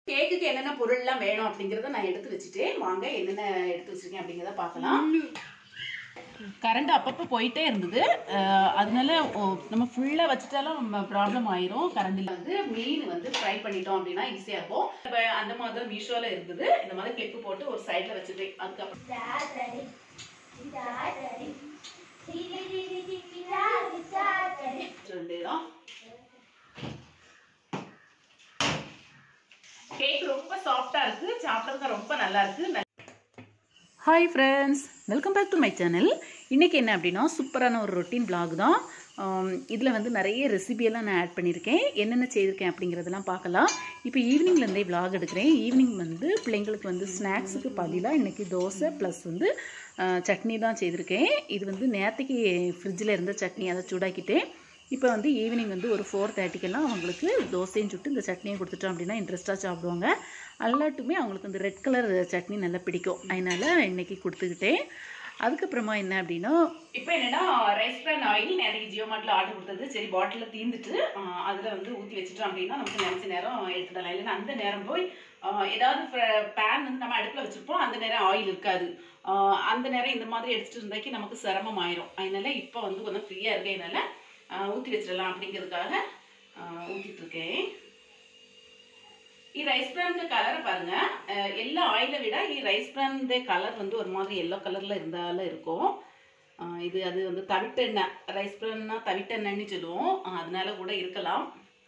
கேக்குக்கு என்னென்ன பொருள்லாம் வேணும் அப்படிங்கறத நான் எடுத்து வச்சுட்டேன் வாங்க என்னென்ன எடுத்து வச்சிருக்கேன் அப்படிங்கறத பார்க்கலாம் கரண்ட் அப்பப்போ போயிட்டே இருந்தது அஹ் அதனால ஓ, நம்ம ஃபுல்லாக வச்சுட்டாலும் நம்ம ப்ராப்ளம் ஆயிரும் கரண்டில் வந்து மீன் வந்து ஃப்ரை பண்ணிட்டோம் அப்படின்னா ஈஸியாக இருக்கும் இப்ப அந்த மாதிரி தான் மீஷோவில் இருந்தது இந்த மாதிரி கிளிப்பு போட்டு ஒரு சைடில் வச்சுட்டேன் அதுக்கப்புறம் வேண்டியதான் கேக் ரொம்ப சாஃப்டா இருக்கு சாப்பிட்றதுக்கு ரொம்ப நல்லா இருக்கு hi friends welcome back to my channel இன்றைக்கி என்ன அப்படின்னா சூப்பரான ஒரு ரொட்டீன் vlog தான் இதில் வந்து நிறைய ரெசிபியெல்லாம் நான் ஆட் பண்ணியிருக்கேன் என்னென்ன செய்திருக்கேன் அப்படிங்கிறதெல்லாம் பார்க்கலாம் இப்போ ஈவினிங்லேருந்தே vlog எடுக்கிறேன் ஈவினிங் வந்து பிள்ளைங்களுக்கு வந்து ஸ்நாக்ஸுக்கு பதிலாக இன்றைக்கி தோசை ப்ளஸ் வந்து அஹ், சட்னி தான் செய்திருக்கேன் இது வந்து நேற்றுக்கு ஃப்ரிட்ஜில் இருந்த சட்னி அதை சூடாக்கிட்டேன் இப்போ வந்து ஈவினிங் வந்து ஒரு ஃபோர் தேர்ட்டிக்கெல்லாம் அவங்களுக்கு தோசையும் சுட்டு இந்த சட்னியும் கொடுத்துட்டோம் அப்படின்னா இன்ட்ரெஸ்ட்டாக சாப்பிடுவாங்க எல்லாட்டுமே அவங்களுக்கு இந்த ரெட் கலர் சட்னி நல்லா பிடிக்கும் அதனால இன்னைக்கு கொடுத்துக்கிட்டேன் அதுக்கப்புறமா என்ன அப்படின்னா இப்போ என்னன்னா ரைஸ் பிரான் ஆயில் நேரத்துக்கு ஜியோ மார்ட்டில் ஆர்டர் கொடுத்தது சரி பாட்டிலில் தீர்ந்துட்டு அதில் வந்து ஊற்றி வச்சுட்டோம் அப்படின்னா நமக்கு நினச்ச நேரம் எடுத்துடலாம் இல்லைன்னா அந்த நேரம் போய் ஆஹ், ஏதாவது பேன் வந்து நம்ம அடுப்பில் வச்சுருப்போம் அந்த நேரம் ஆயில் இருக்காது ஆஹ், அந்த நேரம் இந்த மாதிரி எடுத்துகிட்டு இருந்தாக்கி நமக்கு சிரமம் ஆயிரும் அதனால இப்போ வந்து கொஞ்சம் ஃப்ரீயாக இருக்கேனால ஊற்றி வச்சிடலாம் அப்படிங்கிறதுக்காக ஊற்றிட்டு இருக்கேன் ಈ ರೈಸ್ ಬ್ರಾನ್ கலரை பாருங்க அஹ் எல்லா ஆயிலை விட ಈ ரைஸ் பிரான் கலர் வந்து ஒரு மாதிரி எல்லோ கலர்ல இருந்தாலும் இருக்கும் அஹ் இது அது வந்து தவிட்டெண்ணெய் ரைஸ் பிரான்னா தவிட்டெண்ணெய்னு சொல்லுவோம் அஹ் அதனால கூட இருக்கலாம்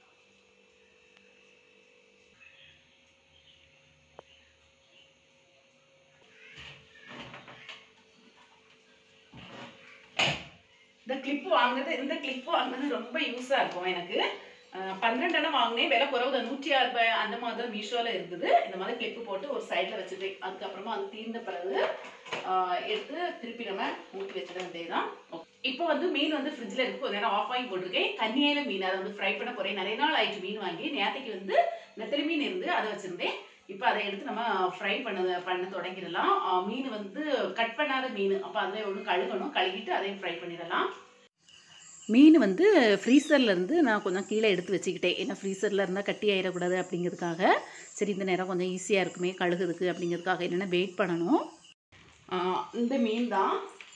இந்த கிளிப் வாங்குறது இந்த கிளிப் வாங்குறது ரொம்ப யூஸாக இருக்கும் எனக்கு அஹ் பன்னிரெண்டு எண்ணம் வாங்கினேன் விலை குறவு தான் நூற்றி ஆறு ரூபாய் அந்த மாதிரி தான் மீஷோவில் இருந்தது இந்த மாதிரி கிளிப்பு போட்டு ஒரு சைடில் வச்சுட்டேன் அதுக்கப்புறமா அது தீர்ந்த பிறகு அஹ் எடுத்து திருப்பி நம்ம ஊற்றி வச்சிட வேண்டியதுதான் இப்போ வந்து மீன் வந்து ஃப்ரிட்ஜில் இருக்கு ஒரு நேரம் ஆஃப் ஆகி போட்டிருக்கேன் கன்னியாயில மீன் அதை வந்து ஃப்ரை பண்ண போகிறேன் நிறைய நாள் ஆயிடுச்சு மீன் வாங்கி நேற்றுக்கு வந்து நெத்தலி மீன் இருந்து அதை வச்சுருந்தேன் இப்போ அதை எடுத்து நம்ம ஃப்ரை பண்ண பண்ண தொடங்கிடலாம் அஹ் மீன் வந்து கட் பண்ணாத மீன் அப்போ அதில் ஒன்று கழுகணும் கழுகிட்டு அதையும் ஃப்ரை பண்ணிடலாம் மீன் வந்து ஃப்ரீசரில் இருந்து நான் கொஞ்சம் கீழே எடுத்து வச்சுக்கிட்டேன் ஏன்னா ஃப்ரீசரில் இருந்தால் கட்டி ஆயிடக்கூடாது அப்படிங்கிறதுக்காக சரி இந்த நேரம் கொஞ்சம் ஈஸியாக இருக்குமே கழுகுறதுக்கு அப்படிங்கிறதுக்காக என்னென்னா வெயிட் பண்ணணும் ஆஹ் இந்த மீன் தான்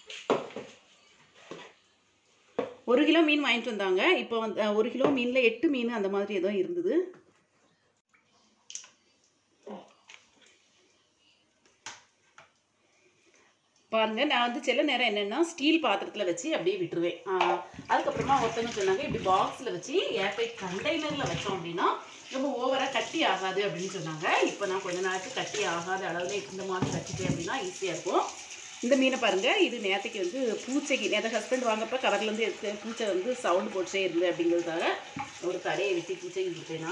ஒரு கிலோ மீன் வாங்கிட்டு வந்தாங்க இப்போ வந்து அஹ், ஒரு கிலோ மீனில் எட்டு மீன் அந்த மாதிரி ஏதோ இருந்தது பாருங்க நான் வந்து சில நேரம் என்னென்னா ஸ்டீல் பாத்திரத்தில் வச்சு அப்படியே விட்டுருவேன் ஆஹ் அதுக்கப்புறமா ஒருத்தவங்க சொன்னாங்க இப்படி பாக்ஸில் வச்சு ஏர்டைட் கண்டெய்னரில் வச்சோம் அப்படின்னா ரொம்ப ஓவராக கட்டி ஆகாது அப்படின்னு சொன்னாங்க இப்போ நான் கொஞ்ச நாளைக்கு கட்டி ஆகாத அளவில் இந்த மாதிரி வச்சுட்டேன் அப்படின்னா ஈஸியாக இருக்கும் இந்த மீனை பாருங்க இது நேற்றுக்கு வந்து பூச்சைக்கு நேற்று ஹஸ்பண்ட் வாங்கப்போ கவர்லேருந்து எடுத்து பூச்சை வந்து சவுண்ட் போட்டுட்டே இருந்து அப்படிங்கிறதுக்காக ஒரு தடையை வெட்டி பூச்சைக்கு கொடுத்தேன்னா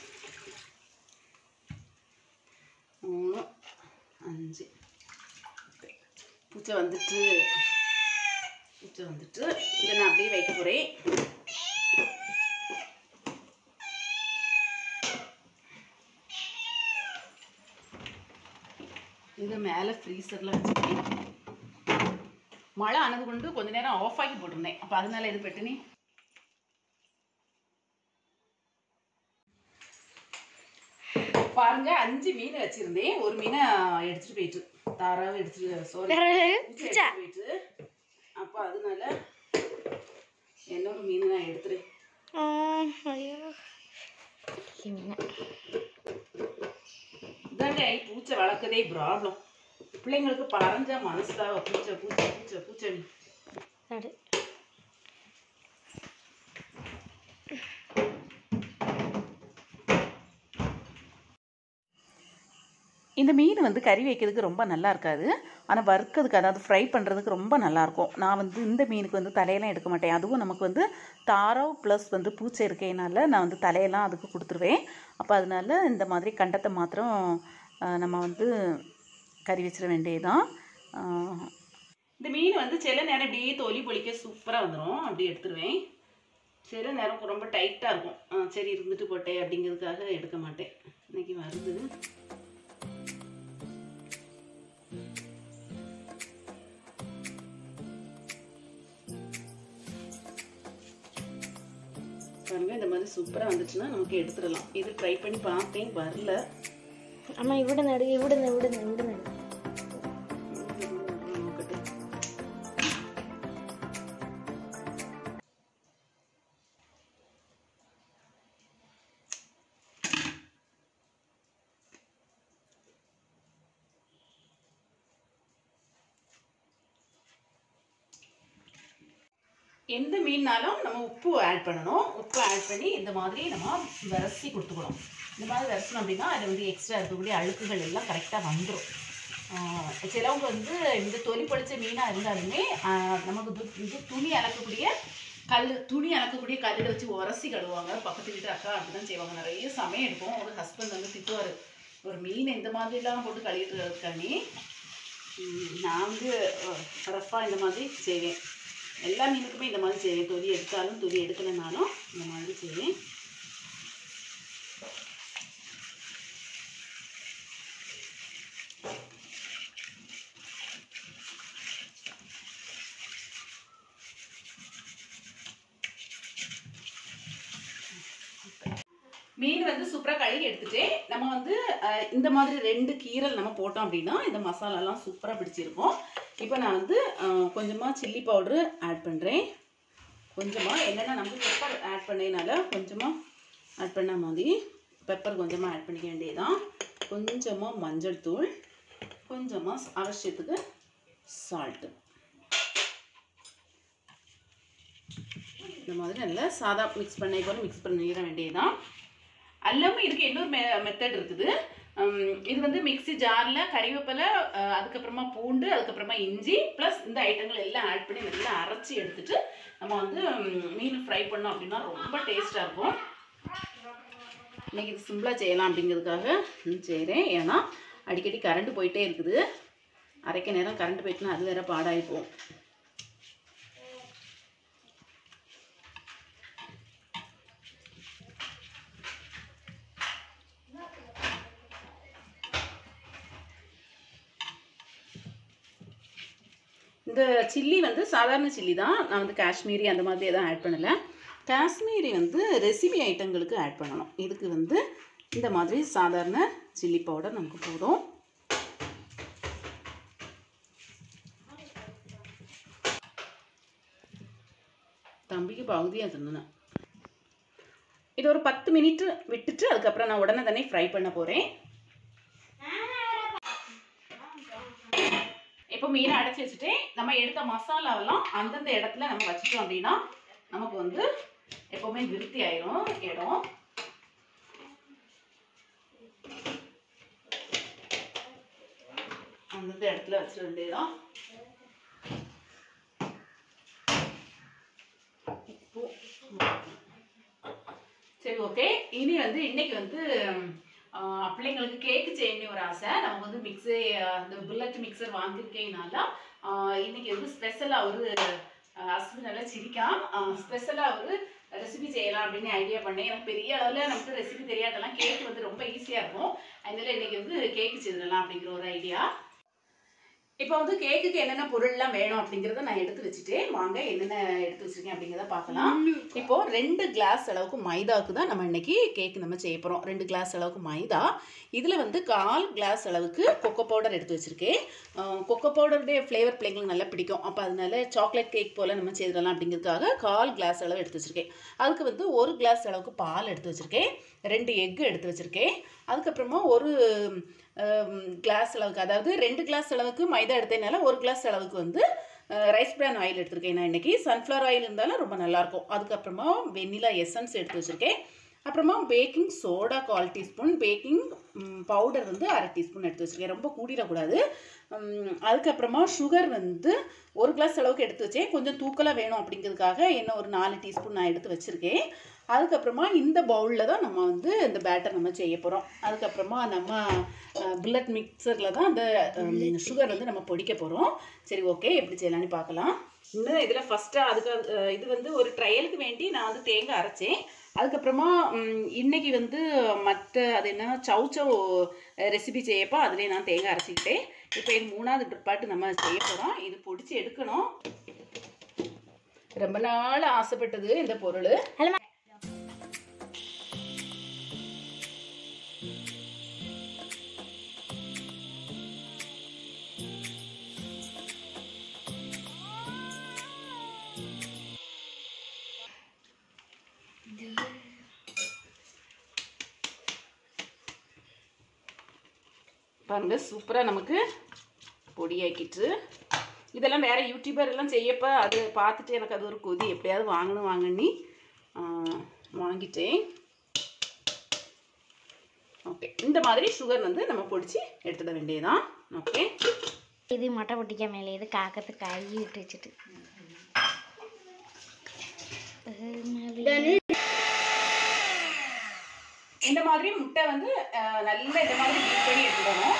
மூணு அஞ்சு பூச்சை வந்துட்டு பூச்சை வந்துட்டு இதை நான் அப்படியே வைக்க போகிறேன் இது மேலே ஃப்ரீசரில் வச்சுருக்கேன் மழை ஆனது கொண்டு கொஞ்ச நேரம் ஆஃப் ஆகி போட்டிருந்தேன் அப்போ அதனால இது பெட்டுனி பாருங்க அஞ்சு மீன் வச்சிருந்தேன் ஒரு மீனை எடுத்துட்டு போயிட்டு தாராவை எடுத்துட்டு சோறு எடுத்துட்டு போயிட்டு அப்போ அதனால இன்னொரு மீன் நான் எடுத்துறேன் இதாங்க பூச்சை வளர்க்கதே ப்ராப்ளம் பிள்ளைங்களுக்கு பறஞ்சா மனசுதான் பூச்சை பூச்சை பூச்சை பூச்சை இந்த மீன் வந்து கறி வைக்கிறதுக்கு ரொம்ப நல்லா இருக்காது ஆனால் வறுக்கிறதுக்கு அதாவது ஃப்ரை பண்ணுறதுக்கு ரொம்ப நல்லாயிருக்கும் நான் வந்து இந்த மீனுக்கு வந்து தலையெல்லாம் எடுக்க மாட்டேன் அதுவும் நமக்கு வந்து தாரவ் ப்ளஸ் வந்து பூச்சை இருக்கேனால நான் வந்து தலையெல்லாம் அதுக்கு கொடுத்துருவேன் அப்போ அதனால இந்த மாதிரி கண்டத்தை மாத்திரம் ஆஹ், நம்ம வந்து கறி வச்சிட வேண்டியதுதான் ஆஹ், இந்த மீன் வந்து சில நேரம் அப்படியே தொலி பொலிக்க சூப்பராக வந்துடும் அப்படி எடுத்துருவேன் சில நேரம் ரொம்ப டைட்டாக இருக்கும் ஆ, சரி இருந்துட்டு போட்டேன் அப்படிங்கிறதுக்காக எடுக்க மாட்டேன் இன்னைக்கு வருது பாருங்க இந்த மாதிரி சூப்பராக வந்துச்சுன்னா நமக்கு எடுத்துடலாம் இது ட்ரை பண்ணி பார்த்தேன் வரல അമ്മ ഇവിടെ നടുക ഇവിടെ നിന്ന് ഇവിടെ നിന്ന് ഇവിടെ നടുക നോക്കട്ടെ எந்த மீன்னாலும் நம்ம உப்பு ஆட் பண்ணணும் உப்பு ஆட் பண்ணி இந்த மாதிரி நம்ம விரசி கொடுத்துக்கணும் இந்த மாதிரி விரசணும் அப்படின்னா அதில் வந்து எக்ஸ்ட்ரா இருக்கக்கூடிய அழுக்குகள் எல்லாம் கரெக்டாக வந்துடும் சிலவங்க வந்து இந்த தொலி பொழிச்ச மீனாக இருந்தாலுமே ஆஹ் நமக்கு து- இது துணி அலக்கக்கூடிய கல் துணி அலக்கக்கூடிய கல்லில் வச்சு உரசி கழுவாங்க பக்கத்து வீட்டு அக்கா அப்படி தான் செய்வாங்க நிறைய சமயம் இருக்கும் ஒரு ஹஸ்பண்ட் வந்து திட்டுவார் ஒரு மீன் இந்த மாதிரிலாம் போட்டு கழுவிட்டு இருக்கானே ம், நான் வந்து ரஃபாக இந்த மாதிரி செய்வேன் எல்லா மீனுக்குமே இந்த மாதிரி செய்வேன் தொலி எடுத்தாலும் தொலி எடுக்கலைனாலும் இந்த மாதிரி செய்வேன் மீன் வந்து சூப்பராக கழுகி எடுத்துட்டு நம்ம வந்து அஹ், இந்த மாதிரி ரெண்டு கீரல் நம்ம போட்டோம் அப்படின்னா இந்த மசாலாலாம் சூப்பராக பிடிச்சிருக்கும் இப்போ நான் வந்து கொஞ்சமாக சில்லி பவுட்ரு ஆட் பண்ணுறேன் கொஞ்சமாக என்னென்னா நம்ம பெப்பர் ஆட் பண்ணதுனால கொஞ்சமாக ஆட் பண்ண மாதிரி பெப்பர் கொஞ்சமாக ஆட் பண்ணிக்க வேண்டியதுதான் கொஞ்சமாக மஞ்சள் தூள் கொஞ்சமாக அவசியத்துக்கு சால்ட்டு இந்த மாதிரி நல்லா சாதா மிக்ஸ் பண்ணி போல மிக்ஸ் பண்ணிட வேண்டியதுதான் அல்லாமல் இதுக்கு இன்னொரு மெ மெத்தட் இருக்குது உம், இது வந்து மிக்ஸி ஜாரில் கறிவேப்பிலை அஹ், அதுக்கப்புறமா பூண்டு அதுக்கப்புறமா இஞ்சி ப்ளஸ் இந்த ஐட்டங்கள் எல்லாம் ஆட் பண்ணி நல்லா அரைச்சி எடுத்துட்டு நம்ம வந்து உம், மீன் ஃப்ரை பண்ணோம் அப்படின்னா ரொம்ப டேஸ்ட்டாக இருக்கும் இன்னைக்கு இது சிம்பிளாக செய்யலாம் அப்படிங்கிறதுக்காக ம், செய்கிறேன் ஏன்னா அடிக்கடி கரண்ட் போயிட்டே இருக்குது அரைக்க நேரம் கரண்ட் போயிட்டுனா அது வேற பாடாகி போகும் இந்த சில்லி வந்து சாதாரண சில்லி தான் நான் வந்து காஷ்மீரி அந்த மாதிரி எதுவும் ஆட் பண்ணலை காஷ்மீரி வந்து ரெசிபி ஐட்டங்களுக்கு ஆட் பண்ணணும் இதுக்கு வந்து இந்த மாதிரி சாதாரண சில்லி பவுடர் நமக்கு போதும் தம்பிக்கு பகுதியாக தின்னுனேன் இது ஒரு பத்து மினிட் விட்டுட்டு அதுக்கப்புறம் நான் உடனே தானே ஃப்ரை பண்ண போகிறேன் இப்போ மீனை அடைச்சி வச்சுட்டு நம்ம எடுத்த மசாலாவெல்லாம் அந்தந்த இடத்துல நம்ம வச்சுட்டோம் அப்படின்னா நமக்கு வந்து எப்போவுமே விருத்தி ஆயிரும் இடம் அந்தந்த இடத்துல வச்சிட வேண்டியதுதான் உப்பு சரி ஓகே இனி வந்து இன்னைக்கு வந்து ஆஹ், பிள்ளைங்களுக்கு கேக்கு செய்யணும் ஒரு ஆசை நம்ம வந்து மிக்ஸி அந்த புல்லட் மிக்சர் வாங்கியிருக்கேனால ஆஹ், இன்னைக்கு வந்து ஸ்பெஷலாக ஒரு ஹஸ்பண்ட் நல்லா சிரிக்கான் ஸ்பெஷலாக ஒரு ரெசிபி செய்யலாம் அப்படின்னு ஐடியா பண்ணேன் எனக்கு பெரிய அளவில் நமக்கு ரெசிபி தெரியாதெல்லாம் கேக் வந்து ரொம்ப ஈஸியாக இருக்கும் அதனால இன்னைக்கு வந்து கேக்கு செய்திடலாம் அப்படிங்கிற ஒரு ஐடியா இப்போ வந்து கேக்குக்கு என்னென்ன பொருள்லாம் வேணும் அப்படிங்கிறத நான் எடுத்து வச்சுட்டேன் வாங்க என்னென்ன எடுத்து வச்சிருக்கேன் அப்படிங்கிறத பார்க்கலாம் இப்போ ரெண்டு கிளாஸ் அளவுக்கு மைதாவுக்கு தான் நம்ம இன்னைக்கு கேக் நம்ம செய்ய போகிறோம் ரெண்டு கிளாஸ் அளவுக்கு மைதா இதில் வந்து கால் கிளாஸ் அளவுக்கு கொக்கோ பவுடர் எடுத்து வச்சுருக்கேன் கொக்கோ பவுடருடைய ஃப்ளேவர் பிள்ளைங்களுக்கு நல்லா பிடிக்கும் அப்போ அதனால சாக்லேட் கேக் போல் நம்ம செய்திடலாம் அப்படிங்கிறதுக்காக கால் கிளாஸ் அளவு எடுத்து வச்சுருக்கேன் அதுக்கு வந்து ஒரு கிளாஸ் அளவுக்கு பால் எடுத்து வச்சுருக்கேன் ரெண்டு எக்கு எடுத்து வச்சுருக்கேன் அதுக்கப்புறமா ஒரு கிளாஸ் அளவுக்கு அதாவது ரெண்டு கிளாஸ் அளவுக்கு மைதா எடுத்ததுனால ஒரு கிளாஸ் அளவுக்கு வந்து ரைஸ் பிரான் ஆயில் எடுத்திருக்கேன் நான் இன்றைக்கி சன்ஃப்ளவர் ஆயில் இருந்தாலும் ரொம்ப நல்லாயிருக்கும் அதுக்கப்புறமா வெண்ணிலா எசன்ஸ் எடுத்து வச்சுருக்கேன் அப்புறமா பேக்கிங் சோடா கால் டீஸ்பூன் பேக்கிங் பவுடர் வந்து அரை டீஸ்பூன் எடுத்து வச்சுருக்கேன் ரொம்ப கூடிடக்கூடாது உம், அதுக்கப்புறமா சுகர் வந்து ஒரு கிளாஸ் அளவுக்கு எடுத்து வச்சேன் கொஞ்சம் தூக்கலாக வேணும் அப்படிங்கிறதுக்காக என்ன ஒரு நாலு டீஸ்பூன் நான் எடுத்து வச்சுருக்கேன் அதுக்கப்புறமா இந்த பவுலில் தான் நம்ம வந்து இந்த பேட்டர் நம்ம செய்ய போகிறோம் அதுக்கப்புறமா நம்ம புல்லட் மிக்சரில் தான் அந்த சுகர் வந்து நம்ம பொடிக்க போகிறோம் சரி ஓகே எப்படி செய்யலாம்னு பார்க்கலாம் இன்னும் இதில் ஃபஸ்ட்டு அதுக்கு அஹ், இது வந்து ஒரு ட்ரையலுக்கு வேண்டி நான் வந்து தேங்காய் அரைச்சேன் அதுக்கப்புறமா ம், இன்னைக்கு வந்து மற்ற அது என்ன சவு சவு ரெசிபி செய்யப்போ அதுலேயே நான் தேங்காய் அரைச்சிக்கிட்டேன் இப்போ இது மூணாவது ட்ரிப்பாட்டு நம்ம செய்ய போகிறோம் இது பொடிச்சு எடுக்கணும் ரொம்ப நாள் ஆசைப்பட்டது இந்த பொருள் பாருங்க சூப்பராக நமக்கு பொடியாக்கிட்டு இதெல்லாம் வேறு யூடியூபர் எல்லாம் செய்யப்ப அது பார்த்துட்டு எனக்கு அது ஒரு கொதி எப்படியாவது வாங்கணும் வாங்கன்னு ஆ, வாங்கிட்டேன் ஓகே இந்த மாதிரி சுகர் வந்து நம்ம பொடிச்சு எடுத்துட வேண்டியதுதான் ஓகே இது மொட்டை பொட்டிக்கா மேலே இது காக்கத்து கை விட்டு வச்சுட்டு இந்த மாதிரி முட்டை வந்து அஹ், நல்லா இந்த மாதிரி பீட் பண்ணி எடுத்துக்கணும்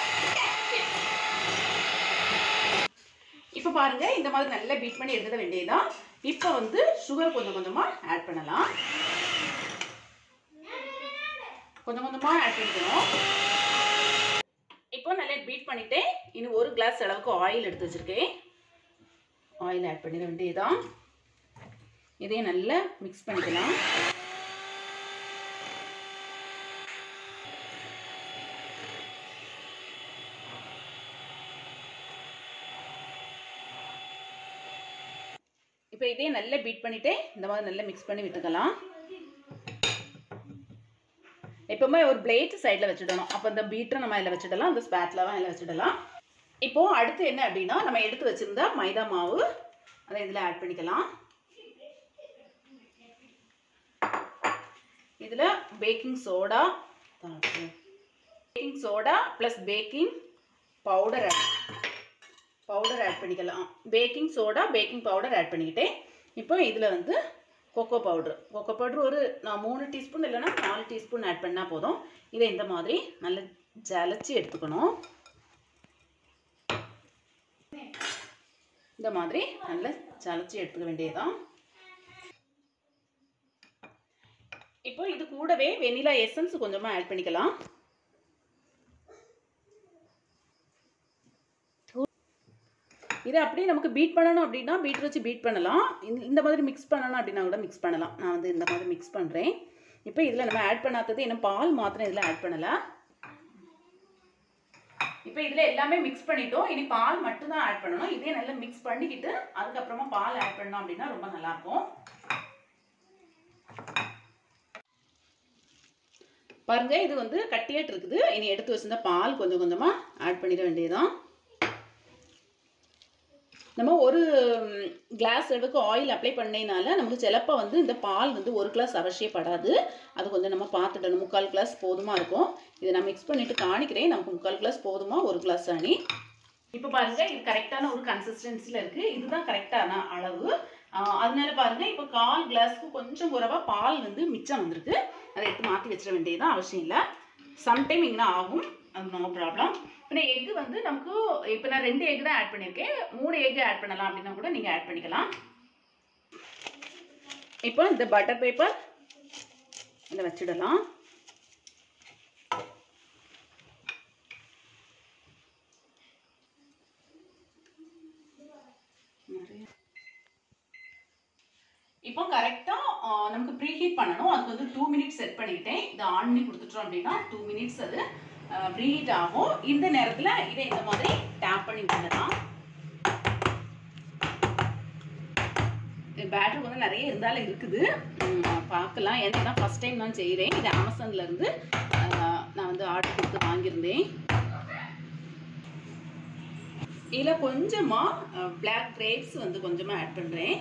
இப்போ பாருங்க இந்த மாதிரி நல்லா பீட் பண்ணி எடுத்துட வேண்டியதுதான் இப்போ வந்து சுகர் கொஞ்சம் கொஞ்சமா ஆட் பண்ணலாம் கொஞ்சம் கொஞ்சமா ஆட் பண்ணிக்கணும் இப்போ நல்லா பீட் பண்ணிட்டேன் இன்னும் ஒரு கிளாஸ் அளவுக்கு ஆயில் எடுத்து வச்சிருக்கேன் ஆயில் ஆட் பண்ணிட வேண்டியதுதான் இதையும் நல்லா மிக்ஸ் பண்ணிக்கலாம் இப்போ இதே நல்லா பீட் பண்ணிட்டே இந்த மாதிரி நல்லா மிக்ஸ் பண்ணி விட்டுக்கலாம் எப்பவுமே ஒரு பிளேட் சைடில் வச்சுடணும் அப்போ இந்த பீட்டரை நம்ம அதில் வச்சுடலாம் அந்த ஸ்பேட்லாவும் அதில் வச்சுடலாம் இப்போ அடுத்து என்ன அப்படின்னா நம்ம எடுத்து வச்சிருந்தா மைதா மாவு அதை இதில் ஆட் பண்ணிக்கலாம் இதில் baking soda baking soda plus baking powder add powder add பண்ணிக்கலாம் baking soda baking powder add பண்ணிக்கிட்டேன் இப்போ இதில் வந்து கொக்கோ பவுட்ரு கொக்கோ பவுட்ரு ஒரு நான் மூணு டீஸ்பூன் இல்லைன்னா நாலு டீஸ்பூன் ஆட் பண்ணால் போதும் இதை இந்த மாதிரி நல்லா ஜலச்சி எடுத்துக்கணும் இந்த மாதிரி நல்லா ஜலச்சி எடுத்துக்க வேண்டியதுதான் இப்போ இது கூடவே வெனிலா எசன்ஸ் கொஞ்சமாக ஆட் பண்ணிக்கலாம் இது அப்படியே நமக்கு பீட் பண்ணணும் அப்படின்னா பீட் வச்சு பீட் பண்ணலாம் இந்த- இந்த மாதிரி மிக்ஸ் பண்ணணும் அப்படின்னா கூட மிக்ஸ் பண்ணலாம் நான் வந்து இந்த மாதிரி மிக்ஸ் பண்ணுறேன் இப்போ இதில் நம்ம ஆட் பண்ணாதது இன்னும் பால் மாத்திரம் இதில் ஆட் பண்ணலை இப்போ இதில் எல்லாமே மிக்ஸ் பண்ணிட்டோம் இனி பால் மட்டும் தான் ஆட் பண்ணணும் இதே நல்லா மிக்ஸ் பண்ணிக்கிட்டு அதுக்கப்புறமா பால் ஆட் பண்ணோம் அப்படின்னா ரொம்ப நல்லாயிருக்கும் பாருங்க இது வந்து கட்டியாட்டு இருக்குது இனி எடுத்து வச்சிருந்த பால் கொஞ்சம் கொஞ்சமாக ஆட் பண்ணிட வேண்டியதுதான் நம்ம ஒரு கிளாஸ் அளவுக்கு ஆயில் அப்ளை பண்ணேனால நமக்கு சிலப்போ வந்து இந்த பால் வந்து ஒரு கிளாஸ் அவசியப்படாது அது கொஞ்சம் நம்ம பார்த்துடணும் முக்கால் கிளாஸ் போதுமா இருக்கும் இதை நான் மிக்ஸ் பண்ணிட்டு காணிக்கிறேன் நமக்கு முக்கால் கிளாஸ் போதுமா ஒரு கிளாஸ் அணி இப்போ பாருங்க இது கரெக்டான ஒரு கன்சிஸ்டன்சியில் இருக்கு இதுதான் கரெக்டான அளவு ஆஹ் அதனால பாருங்க இப்போ கால் கிளாஸ்க்கு கொஞ்சம் குறைவா பால் வந்து மிச்சம் வந்திருக்கு அதை எடுத்து மாற்றி வச்சிட வேண்டியதுதான் அவசியம் இல்லை சம்டைம் இங்கே ஆகும் அது நோ ப்ராப்ளம் இப்போ எக்கு வந்து நமக்கு இப்போ நான் ரெண்டு எக் தான் ஆட் பண்ணியிருக்கேன் மூணு எக் ஆட் பண்ணலாம் அப்படின்னா கூட நீங்கள் ஆட் பண்ணிக்கலாம் இப்போ இந்த பட்டர் பேப்பர் இதில் வச்சிடலாம் இப்போ கரெக்டாக நமக்கு ப்ரீ ஹீட் பண்ணணும் அதுக்கு வந்து டூ மினிட்ஸ் செட் பண்ணிக்கிட்டேன் இதை ஆன் பண்ணி கொடுத்துட்டோம் அப்படின்னா டூ மினிட்ஸ் அது ப்ரீ ஹீட் ஆகும் இந்த நேரத்தில் இதை இந்த மாதிரி டேப் பண்ணி விட்டுடலாம் பேட்டரி வந்து நிறைய இருந்தாலும் இருக்குது உம், பார்க்கலாம் ஏன்னா தான் ஃபஸ்ட் டைம் நான் செய்கிறேன் இது அமேசான்லேருந்து நான் வந்து ஆர்டர் கொடுத்து வாங்கியிருந்தேன் இதில் கொஞ்சமாக பிளாக் கிரேப்ஸ் வந்து கொஞ்சமாக ஆட் பண்ணுறேன்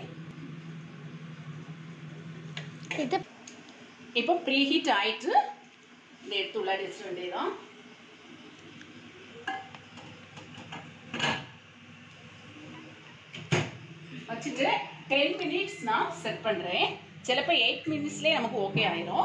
இது இப்போ ப்ரீ ஹீட் ஆயிட்டு இதை எடுத்து உள்ளாடி வச்சிட வேண்டியதுதான் வச்சுட்டு டென் மினிட்ஸ் நான் செட் பண்ணுறேன் சிலப்போ எயிட் மினிட்ஸ்லேயே நமக்கு ஓகே ஆயிரும்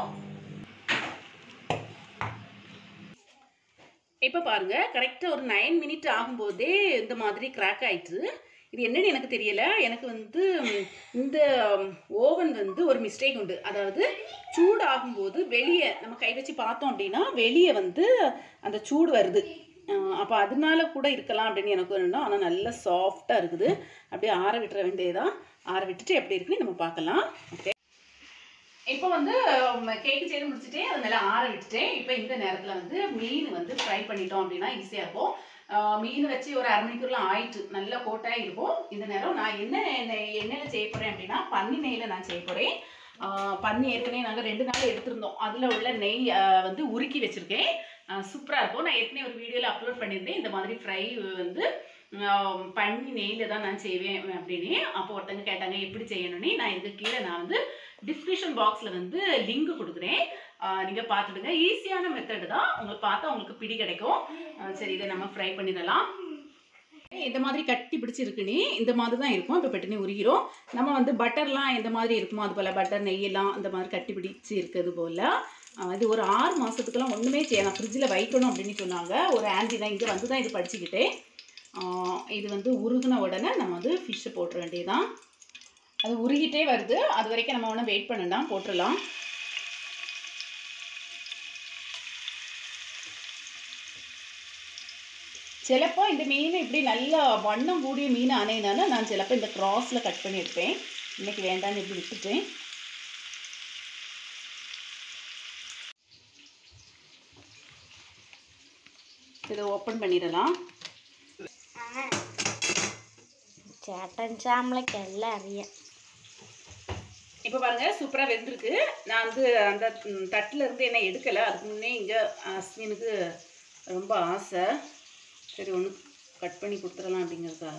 இப்போ பாருங்க கரெக்டாக ஒரு நைன் மினிட் ஆகும்போதே இந்த மாதிரி கிராக் ஆயிட்டு இது என்னன்னு எனக்கு தெரியல எனக்கு வந்து ம், இந்த ஓவன் வந்து ஒரு மிஸ்டேக் உண்டு அதாவது சூடு ஆகும்போது வெளியே நம்ம கை வச்சு பார்த்தோம் அப்படின்னா வெளியே வந்து அந்த சூடு வருது அப்போ அதனால கூட இருக்கலாம் அப்படின்னு எனக்கு வேணும் ஆனால் நல்லா சாஃப்டாக இருக்குது அப்படியே ஆற விட்டுற வேண்டியதான் ஆற விட்டுட்டு எப்படி இருக்குன்னு நம்ம பார்க்கலாம் ஓகே இப்போ வந்து கேக்கு செய்து முடிச்சுட்டே அது நல்லா ஆற விட்டுட்டேன் இப்போ இந்த நேரத்தில் வந்து மீன் வந்து ஃப்ரை பண்ணிட்டோம் அப்படின்னா ஈஸியாக இருக்கும் ஆஹ் மீன் வச்சு ஒரு அரை மணிக்குள்ள ஆயிட்டு நல்லா கோட்டாக இருக்கும் இந்த நேரம் நான் என்ன எண்ணெய் எண்ணெயில் செய்ய போகிறேன் அப்படின்னா பன்னி நெய்யில் நான் செய்ய போகிறேன் பன்னி ஏற்கனவே நாங்கள் ரெண்டு நாள் எடுத்திருந்தோம் அதில் உள்ள நெய் ஆஹ் வந்து உருக்கி வச்சுருக்கேன் சூப்பராக இருக்கும் நான் ஏற்கனவே ஒரு வீடியோவில் அப்லோட் பண்ணியிருந்தேன் இந்த மாதிரி ஃப்ரை வந்து ஆஹ், பண்ணி நெய்யில் தான் நான் செய்வேன் அப்படின்னு அப்போ ஒருத்தங்க கேட்டாங்க எப்படி செய்யணும்னு நான் இதுக்கு கீழே நான் வந்து டிஸ்கிரிப்ஷன் பாக்ஸில் வந்து லிங்க் கொடுக்குறேன் நீங்கள் பார்த்துடுங்க ஈஸியான மெத்தடு தான் உங்களுக்கு பார்த்தா உங்களுக்கு பிடி கிடைக்கும் ஆஹ், சரி இதை நம்ம ஃப்ரை பண்ணிடலாம் இந்த மாதிரி கட்டி பிடிச்சிருக்குனே இந்த மாதிரி தான் இருக்கும் இப்போ பெட்டுனே உருகிறோம் நம்ம வந்து பட்டர்லாம் எந்த மாதிரி இருக்குமோ அது போல் பட்டர் நெய்யெல்லாம் அந்த மாதிரி கட்டி பிடிச்சி இருக்கிறது போல் ஆஹ் இது ஒரு ஆறு மாதத்துக்குலாம் ஒன்றுமே செய்யலாம் ஃப்ரிட்ஜில் வைக்கணும் அப்படின்னு சொன்னாங்க ஒரு ஆன்டி தான் இங்கே வந்து தான் இது படிச்சுக்கிட்டேன் ஆஹ் இது வந்து உருகின உடனே நம்ம வந்து ஃபிஷ்ஷை போட்டுற வேண்டியதுதான் அது உருகிட்டே வருது அது வரைக்கும் நம்ம ஒன்றும் வெயிட் பண்ணலாம் போட்டுடலாம் சிலப்போ இந்த மீன் இப்படி நல்ல வண்ணம் கூடிய மீன் ஆனேனால நான் சிலப்போ இந்த கிராஸில் கட் பண்ணி எடுப்பேன் இன்னைக்கு வேண்டாம்னு இப்படி விட்டுட்டேன் இதை ஓப்பன் பண்ணிடலாம் ചേട്ടൻ ചാമ്പളയ്ക്ക് എല്ലാം അറിയാം இப்போ பாருங்க சூப்பராக வெந்திருக்கு நான் வந்து அந்த ம், தட்டுல இருந்து என்ன எடுக்கலை அதுக்கு முன்னே இங்கே அஸ்மினுக்கு ரொம்ப ஆசை சரி ஒன்று கட் பண்ணி கொடுத்துடலாம் அப்படிங்கிறதுக்காக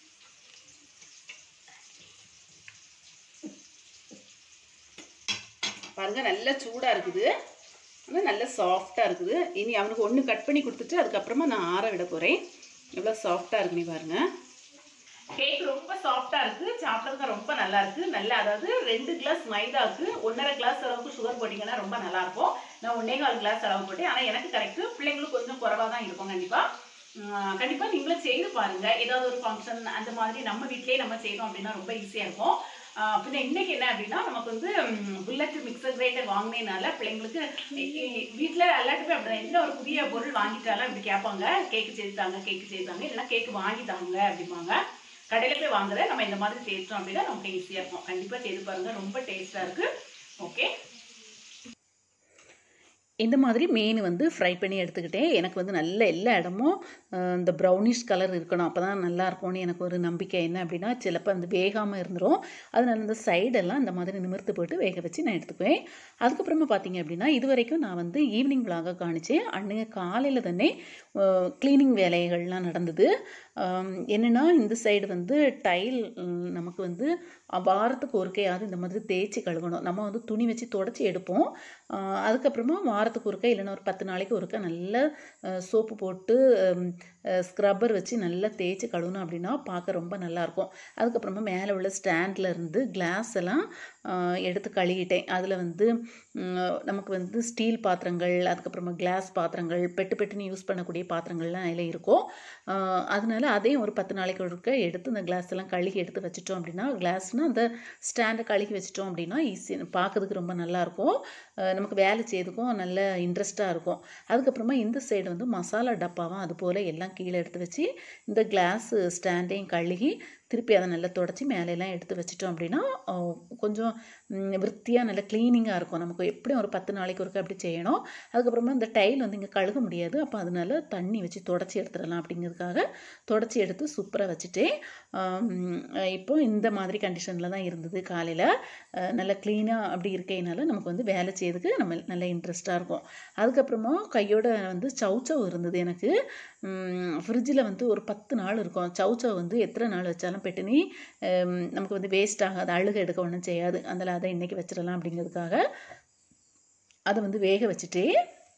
பாருங்க நல்லா சூடாக இருக்குது ஆனால் நல்லா சாஃப்டாக இருக்குது இனி அவனுக்கு ஒன்று கட் பண்ணி கொடுத்துட்டு அதுக்கப்புறமா நான் ஆற விட போகிறேன் எவ்வளோ சாஃப்டாக இருக்குன்னு பாருங்க கேக் ரொம்ப சாஃப்டா இருக்கு சாப்பிட்றதுக்கு ரொம்ப நல்லா இருக்கு நல்லா அதாவது ரெண்டு கிளாஸ் மைதாக்கு ஒன்றரை கிளாஸ் அளவுக்கு சுகர் போட்டிங்கன்னா ரொம்ப நல்லா இருக்கும் நான் ஒன்னே கால் கிளாஸ் அளவு போட்டேன் ஆனால் எனக்கு கரெக்டு பிள்ளைங்களுக்கு கொஞ்சம் குறைவாக தான் இருக்கும் கண்டிப்பாக கண்டிப்பாக நீங்களும் செய்து பாருங்க ஏதாவது ஒரு ஃபங்க்ஷன் அந்த மாதிரி நம்ம வீட்டிலேயே நம்ம செய்தோம் அப்படின்னா ரொம்ப ஈஸியாக இருக்கும் ஆஹ் பின்ன இன்னைக்கு என்ன அப்படின்னா நமக்கு வந்து புல்லட் மிக்சர் கிரைண்டர் வாங்கினதுனால பிள்ளைங்களுக்கு வீட்டில் எல்லாத்துக்குமே அப்படி எந்த ஒரு புதிய பொருள் வாங்கிட்டாலும் இப்படி கேட்பாங்க கேக்கு செய்தாங்க கேக்கு செய்தாங்க இல்லைன்னா கேக்கு வாங்கி தாங்க அப்படிம்பாங்க கடையில் போய் வாங்குறத நம்ம இந்த மாதிரி செய்தோம் அப்படின்னா நமக்கு ஈஸியாக இருக்கும் கண்டிப்பாக செய்து பாருங்க ரொம்ப டேஸ்ட்டாக இருக்குது ஓகே இந்த மாதிரி மீன் வந்து ஃப்ரை பண்ணி எடுத்துக்கிட்டேன் எனக்கு வந்து நல்ல எல்லா இடமும் அஹ், இந்த ப்ரௌனிஷ் கலர் இருக்கணும் அப்போ தான் நல்லா இருக்கும்னு எனக்கு ஒரு நம்பிக்கை என்ன அப்படின்னா சிலப்போ வந்து வேகாமல் இருந்துரும் அதனால இந்த சைடெல்லாம் இந்த மாதிரி நிமிர்த்து போட்டு வேக வச்சு நான் எடுத்துக்குவேன் அதுக்கப்புறமா பார்த்தீங்க அப்படின்னா இது வரைக்கும் நான் வந்து ஈவினிங் விலாக காணிச்சேன் அன்னைக்கு காலையில் தானே க்ளீனிங் வேலைகள்லாம் நடந்தது ஆம், என்னன்னா இந்த சைடு வந்து டைல் ம், நமக்கு வந்து அ, வாரத்துக்கு ஒருக்கையாவது இந்த மாதிரி தேய்ச்சி கழுவணும் நம்ம வந்து துணி வச்சு தொடச்சி எடுப்போம் ஆ, அதுக்கப்புறமா வாரத்துக்கு ஒருக்கா இல்லைன்னா ஒரு பத்து நாளைக்கு ஒருக்கா நல்ல சோப்பு போட்டு ஸ்க்ரப்பர் வச்சு நல்லா தேய்ச்சி கழுவணும் அப்படின்னா பார்க்க ரொம்ப நல்லாயிருக்கும் அதுக்கப்புறமா மேலே உள்ள ஸ்டாண்டில் இருந்து கிளாஸ் எல்லாம் ஆ, எடுத்து கழுவிட்டேன் அதில் வந்து ம், நமக்கு வந்து ஸ்டீல் பாத்திரங்கள் அதுக்கப்புறமா கிளாஸ் பாத்திரங்கள் பெட்டு பெட்டுன்னு யூஸ் பண்ணக்கூடிய பாத்திரங்கள்லாம் அதில் இருக்கும் ஆஹ் அதனால அதையும் ஒரு பத்து நாளைக்கு ஒருக்க எடுத்து இந்த கிளாஸ் எல்லாம் கழுகி எடுத்து வச்சிட்டோம் அப்படின்னா கிளாஸ்னால் அந்த ஸ்டாண்டை கழுகி வச்சிட்டோம் அப்படின்னா ஈஸி பார்க்கறதுக்கு ரொம்ப நல்லாயிருக்கும் நமக்கு வேலை செய்யறதுக்கும் நல்ல இன்ட்ரெஸ்ட்டாக இருக்கும் அதுக்கப்புறமா இந்த சைடு வந்து மசாலா டப்பாவும் அது போல் எல்லாம் கீழே எடுத்து வச்சு இந்த கிளாஸ் ஸ்டாண்டையும் கழுகி திருப்பி அதை நல்லா தொடச்சி மேலையெல்லாம் எடுத்து வச்சிட்டோம் அப்படின்னா ஆஹ் கொஞ்சம் விற்த்தியாக நல்ல க்ளீனிங்காக இருக்கும் நமக்கு எப்படியும் ஒரு பத்து நாளைக்கு ஒருக்க அப்படி செய்யணும் அதுக்கப்புறமா இந்த டைல் வந்து இங்கே கழுக முடியாது அப்போ அதனால தண்ணி வச்சு தொடச்சி எடுத்துடலாம் அப்படிங்கிறதுக்காக தொடச்சி எடுத்து சூப்பராக வச்சுட்டேன் ஆம், இப்போ இந்த மாதிரி கண்டிஷனில் தான் இருந்தது காலையில் நல்லா க்ளீனாக அப்படி இருக்கையினால நமக்கு வந்து வேலை செய்யறதுக்கு நம்ம நல்ல இன்ட்ரெஸ்ட்டாக இருக்கும் அதுக்கப்புறமா கையோட வந்து சவுச்சவ் இருந்தது எனக்கு ஃப்ரிட்ஜில் வந்து ஒரு பத்து நாள் இருக்கும் சவுச்சவ் வந்து எத்தனை நாள் வச்சாலும் பெட்டுனி நமக்கு வந்து வேஸ்ட் ஆகாது அழுக எடுக்க ஒன்றும் செய்யாது அதில் அதை இன்றைக்கி வச்சிடலாம் அப்படிங்கிறதுக்காக அதை வந்து வேக வச்சுட்டு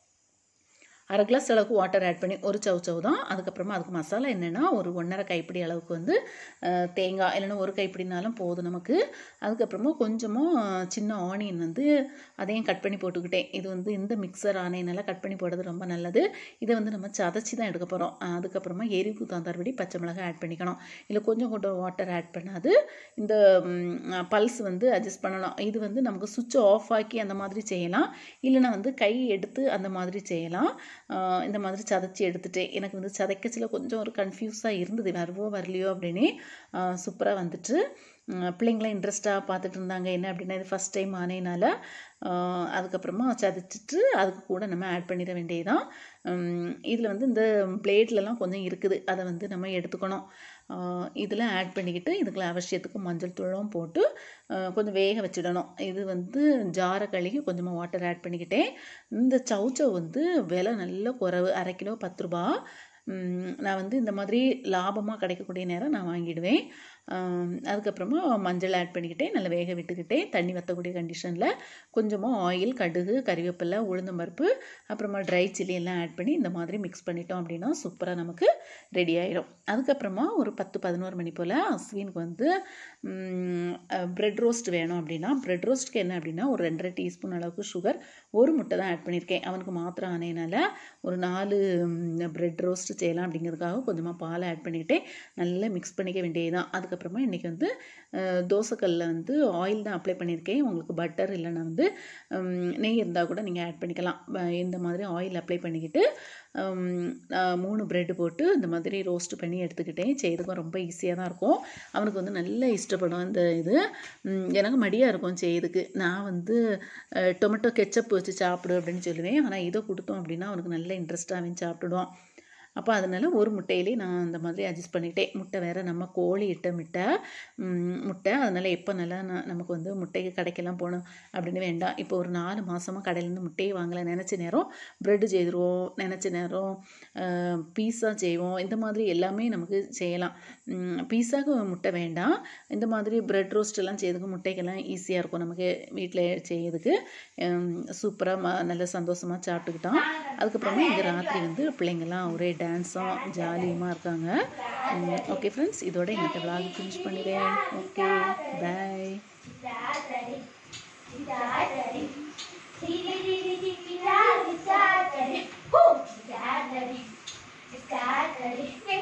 அரை கிளாஸ் அளவுக்கு வாட்டர் ஆட் பண்ணி ஒரு சவு சவு தான் அதுக்கப்புறமா அதுக்கு மசாலா என்னென்னா ஒரு ஒன்றரை கைப்பிடி அளவுக்கு வந்து அஹ், தேங்காய் இல்லைன்னா ஒரு கைப்பிடினாலும் போதும் நமக்கு அதுக்கப்புறமா கொஞ்சமாக சின்ன ஆனியன் வந்து அதையும் கட் பண்ணி போட்டுக்கிட்டேன் இது வந்து இந்த மிக்சர் ஆனியன் கட் பண்ணி போடுறது ரொம்ப நல்லது இதை வந்து நம்ம சதைச்சி தான் எடுக்க போகிறோம் அதுக்கப்புறமா எரிவுக்கு தந்தார்படி பச்சை மிளகாய் ஆட் பண்ணிக்கணும் இல்லை கொஞ்சம் கொஞ்சம் வாட்டர் ஆட் பண்ணாது இந்த பல்ஸ் வந்து அட்ஜஸ்ட் பண்ணணும் இது வந்து நமக்கு சுவிட்ச் ஆஃப் ஆக்கி அந்த மாதிரி செய்யலாம் இல்லைன்னா வந்து கை எடுத்து அந்த மாதிரி செய்யலாம் ஆஹ் இந்த மாதிரி சதைச்சி எடுத்துட்டு எனக்கு வந்து சதைக்கச்சில் கொஞ்சம் ஒரு கன்ஃபியூஸாக இருந்தது வருவோ வரலையோ அப்படின்னு சூப்பராக வந்துட்டு உம், பிள்ளைங்களாம் இன்ட்ரெஸ்ட்டாக பார்த்துட்டு இருந்தாங்க என்ன அப்படின்னா இது ஃபஸ்ட் டைம் ஆனேனால ஆஹ், அதுக்கப்புறமா சதைச்சிட்டு அதுக்கு கூட நம்ம ஆட் பண்ணிட வேண்டியதுதான் இதில் வந்து இந்த பிளேட்லலாம் கொஞ்சம் இருக்குது அதை வந்து நம்ம எடுத்துக்கணும் இதில் ஆட் பண்ணிக்கிட்டு இதுக்குள்ள அவசியத்துக்கு மஞ்சள் தூளும் போட்டு ஆஹ், கொஞ்சம் வேக வச்சிடணும் இது வந்து ஜாரை கழுகி கொஞ்சமாக வாட்டர் ஆட் பண்ணிக்கிட்டேன் இந்த சவுச்சவ் வந்து விலை நல்ல குறைவு அரை கிலோ பத்து ரூபா உம், நான் வந்து இந்த மாதிரி லாபமாக கிடைக்கக்கூடிய நேரம் நான் வாங்கிடுவேன் ஆம், அதுக்கப்புறமா மஞ்சள் ஆட் பண்ணிக்கிட்டேன் நல்லா வேக விட்டுக்கிட்டேன் தண்ணி வற்றக்கூடிய கண்டிஷனில் கொஞ்சமாக ஆயில் கடுகு கறிவேப்பிலை உளுந்தம்பருப்பு அப்புறமா ட்ரை சில்லி எல்லாம் ஆட் பண்ணி இந்த மாதிரி மிக்ஸ் பண்ணிட்டோம் அப்படின்னா சூப்பராக நமக்கு ரெடி ஆயிடும் அதுக்கப்புறமா ஒரு பத்து பதினோரு மணி போல் அஸ்வினுக்கு வந்து ப்ரெட் ரோஸ்ட் வேணும் அப்படின்னா ப்ரெட் ரோஸ்ட்க்கு என்ன அப்படின்னா ஒரு ரெண்டரை டீஸ்பூன் அளவுக்கு சுகர் ஒரு முட்டை தான் ஆட் பண்ணியிருக்கேன் அவனுக்கு மாத்திரம் ஆனதுனால ஒரு நாலு ப்ரெட் ரோஸ்ட் செய்யலாம் அப்படிங்கிறதுக்காக கொஞ்சமாக பால் ஆட் பண்ணிக்கிட்டே நல்லா மிக்ஸ் பண்ணிக்க வேண்டியதுதான் அதுக்கப்புறமா இன்றைக்கி வந்து அஹ், தோசைக்கல்லில் வந்து ஆயில் தான் அப்ளை பண்ணியிருக்கேன் உங்களுக்கு பட்டர் இல்லைன்னா வந்து உம், நெய் இருந்தால் கூட நீங்கள் ஆட் பண்ணிக்கலாம் ப- இந்த மாதிரி ஆயில் அப்ளை பண்ணிக்கிட்டு உம், நான் மூணு ப்ரெட் போட்டு இந்த மாதிரி ரோஸ்ட் பண்ணி எடுத்துக்கிட்டேன் செய்யறதுக்கும் ரொம்ப ஈஸியாக தான் இருக்கும் அவனுக்கு வந்து நல்லா இஷ்டப்படும் இந்த இது உம், எனக்கு மடியாக இருக்கும் செய்யறதுக்கு நான் வந்து அஹ், டொமேட்டோ கெச்சப் வச்சு சாப்பிடு அப்படின்னு சொல்லுவேன் ஆனால் இதை கொடுத்தோம் அப்படின்னா அவனுக்கு நல்ல இன்ட்ரெஸ்ட்டாக அவன் சாப்பிட்டுடுவான் அப்போ அதனால ஒரு முட்டையிலே நான் அந்த மாதிரி அட்ஜஸ்ட் பண்ணிட்டேன் முட்டை வேற நம்ம கோழி இட்ட முட்டை உம், முட்டை அதனால எப்போ நல்லா ந- நமக்கு வந்து முட்டைக்கு கடைக்கெல்லாம் போகணும் அப்படின்னு வேண்டாம் இப்போ ஒரு நாலு மாசமா கடையிலேருந்து முட்டையை வாங்கலை நினச்ச நேரம் ப்ரெட்டு செய்திருவோம் நினச்ச நேரம் பீஸா செய்வோம் இந்த மாதிரி எல்லாமே நமக்கு செய்யலாம் பீஸாக்கு முட்டை வேண்டாம் இந்த மாதிரி ப்ரெட் ரோஸ்ட் எல்லாம் செய்யறதுக்கு முட்டைக்கெல்லாம் ஈஸியாக இருக்கும் நமக்கு வீட்டில் செய்யறதுக்கு சூப்பராக ம நல்ல சந்தோஷமாக சாப்பிட்டுக்கிட்டோம் அதுக்கப்புறமா இந்த ராத்திரி வந்து பிள்ளைங்கள்லாம் ஒரே டான்ஸும் ஜாலியுமாக இருக்காங்க ஓகே ஃப்ரெண்ட்ஸ் இதோட இன்னைக்கு vlog ஃபினிஷ் பண்ணிடுறேன் ஓகே பாய் Daddy,